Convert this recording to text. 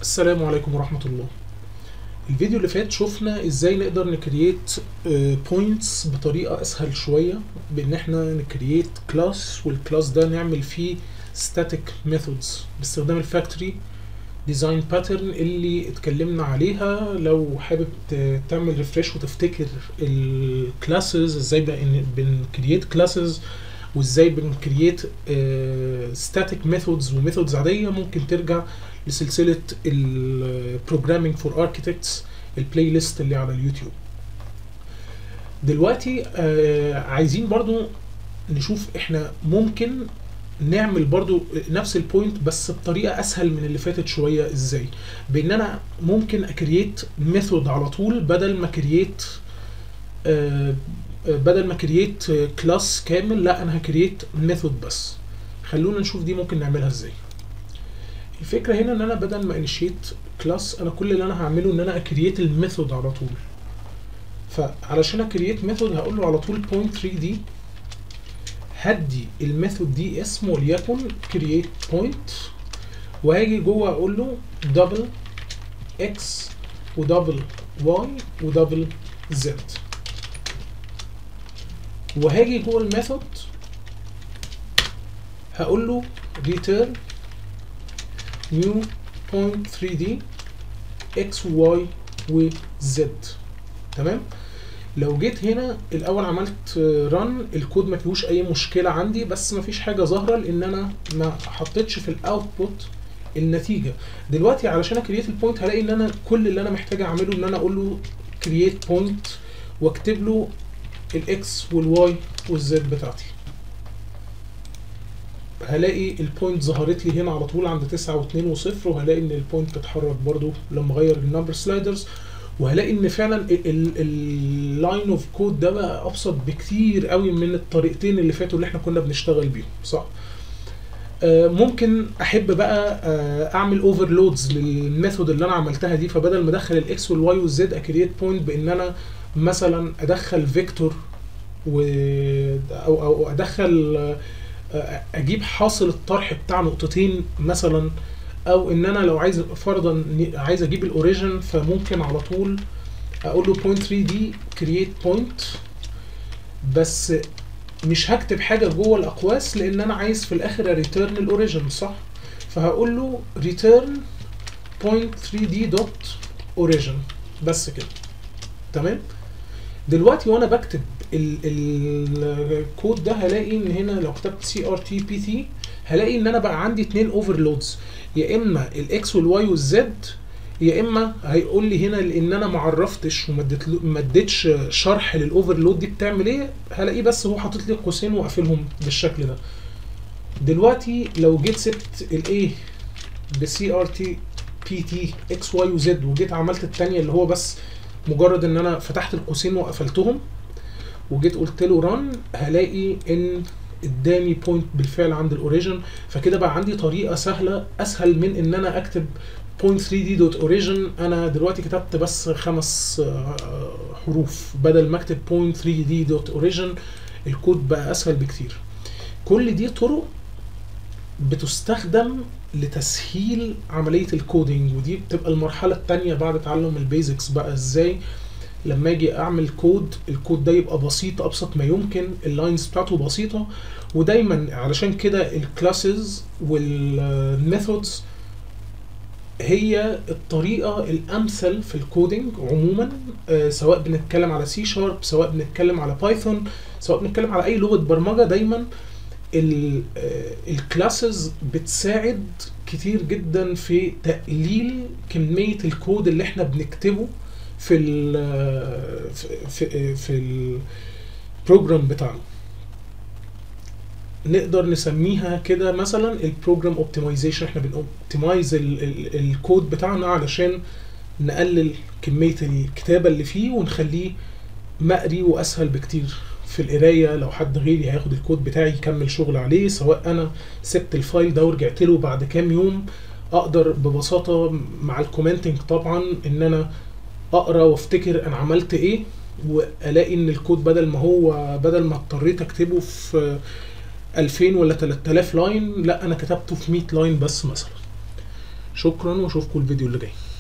السلام عليكم ورحمة الله الفيديو اللي فات شفنا ازاي نقدر نكرييت بوينتس بطريقة اسهل شوية بان احنا نكرييت كلاس والكلاس ده نعمل فيه static methods باستخدام الفاكتوري ديزاين باترن اللي اتكلمنا عليها لو حابب ت- تعمل ريفرش وتفتكر الكلاسز ازاي بنكرييت كلاسز وازاي بنكرييت ستاتيك ميثودز وميثودز عاديه ممكن ترجع لسلسله البروجرامينج فور اركيتكتس البلاي ليست اللي على اليوتيوب دلوقتي آه، عايزين برضو نشوف احنا ممكن نعمل برضو نفس البوينت بس بطريقه اسهل من اللي فاتت شويه ازاي بان انا ممكن اكرييت ميثود على طول بدل ما كرييت آه، بدل ما كرييت كلاس كامل لا انا هكرييت ميثود بس خلونا نشوف دي ممكن نعملها ازاي الفكره هنا ان انا بدل ما انيشيت كلاس انا كل اللي انا هعمله ان انا اكرييت الميثود على طول فعلشان اكرييت ميثود هقول له على طول بوينت 3 دي هدي الميثود دي اسم وليكن create point وهاجي جوه اقول له double x ودبل y ودبل z وهاجي جوه الميثود هقول له return new point 3d x و y و z تمام لو جيت هنا الاول عملت رن الكود ما فيهوش اي مشكله عندي بس ما فيش حاجه ظاهره لان انا ما حطيتش في الاوتبوت النتيجه دلوقتي علشان اكريت البوينت هلاقي ان انا كل اللي انا محتاج اعمله ان انا اقول له كرييت بوينت واكتب له الاكس والواي والزد بتاعتي هلاقي البوينت ظهرت لي هنا على طول عند 9 و2 وصفر وهلاقي ان البوينت بتتحرك برضو لما اغير النمبر سلايدرز وهلاقي ان فعلا اللاين اوف كود ده بقى ابسط بكتير قوي من الطريقتين اللي فاتوا اللي احنا كنا بنشتغل بيهم صح آه، ممكن احب بقى آه، اعمل اوفرلودز للميثود اللي انا عملتها دي فبدل ما ادخل الاكس والواي والزد اكريت بوينت بان انا مثلا ادخل فيكتور و او او ادخل آه، اجيب حاصل الطرح بتاع نقطتين مثلا او ان انا لو عايز فرضا ن- عايز اجيب الاوريجن فممكن على طول اقول له point 3 دي create point بس مش هكتب حاجه جوه الاقواس لان انا عايز في الاخر ريتيرن الاوريجن صح فهقول له return point 3 دي دوت origin بس كده تمام دلوقتي وانا بكتب ال- ال- الكود ده هلاقي ان هنا لو كتبت سي ار تي بي تي هلاقي ان انا بقى عندي اتنين اوفرلودز يا اما الاكس والواي والزد يا اما هيقول لي هنا لان انا ما عرفتش وما اديتلو- ما اديتش شرح للاوفرلود دي بتعمل ايه هلاقيه بس هو حاطط لي قوسين وقافلهم بالشكل ده دلوقتي لو جيت سبت الايه بسي ار تي بي تي اكس واي وزد وجيت عملت الثانيه اللي هو بس مجرد ان انا فتحت القوسين وقفلتهم وجيت قلت له ران هلاقي ان اداني بوينت بالفعل عند الاوريجن فكده بقى عندي طريقه سهله اسهل من ان انا اكتب point 3 دي دوت اوريجن انا دلوقتي كتبت بس خمس آه، حروف بدل ما اكتب point 3 دي دوت اوريجن الكود بقى اسهل بكتير كل دي طرق بتستخدم لتسهيل عمليه الكودينج ودي بتبقى المرحله الثانيه بعد تعلم البيزكس بقى ازاي لما اجي اعمل كود الكود ده يبقى بسيط ابسط ما يمكن اللاينز بتاعته بسيطه ودايما علشان كده الكلاسز والميثودز هي الطريقه الامثل في الكودينج عموما آه، سواء بنتكلم على سي شارب سواء بنتكلم على بايثون سواء بنتكلم على اي لغه برمجه دايما الكلاسز بتساعد كتير جدا في تقليل كميه الكود اللي احنا بنكتبه في ال في في, في البروجرام بتاعنا نقدر نسميها كده مثلا البروجرام اوبتمايزيشن احنا بنوبتمايز الكود بتاعنا علشان نقلل كميه الكتابه اللي فيه ونخليه مقري واسهل بكتير في القرايه لو حد غيري هياخد الكود بتاعي يكمل شغل عليه سواء انا سبت الفايل ده ورجعت له بعد كام يوم اقدر ببساطه مع الكومنتنج طبعا ان انا اقرا وافتكر انا عملت ايه والاقي ان الكود بدل ما هو بدل ما اضطريت اكتبه في 2000 ولا 3000 لاين لا انا كتبته في 100 لاين بس مثلا شكرا واشوفكم الفيديو اللي جاي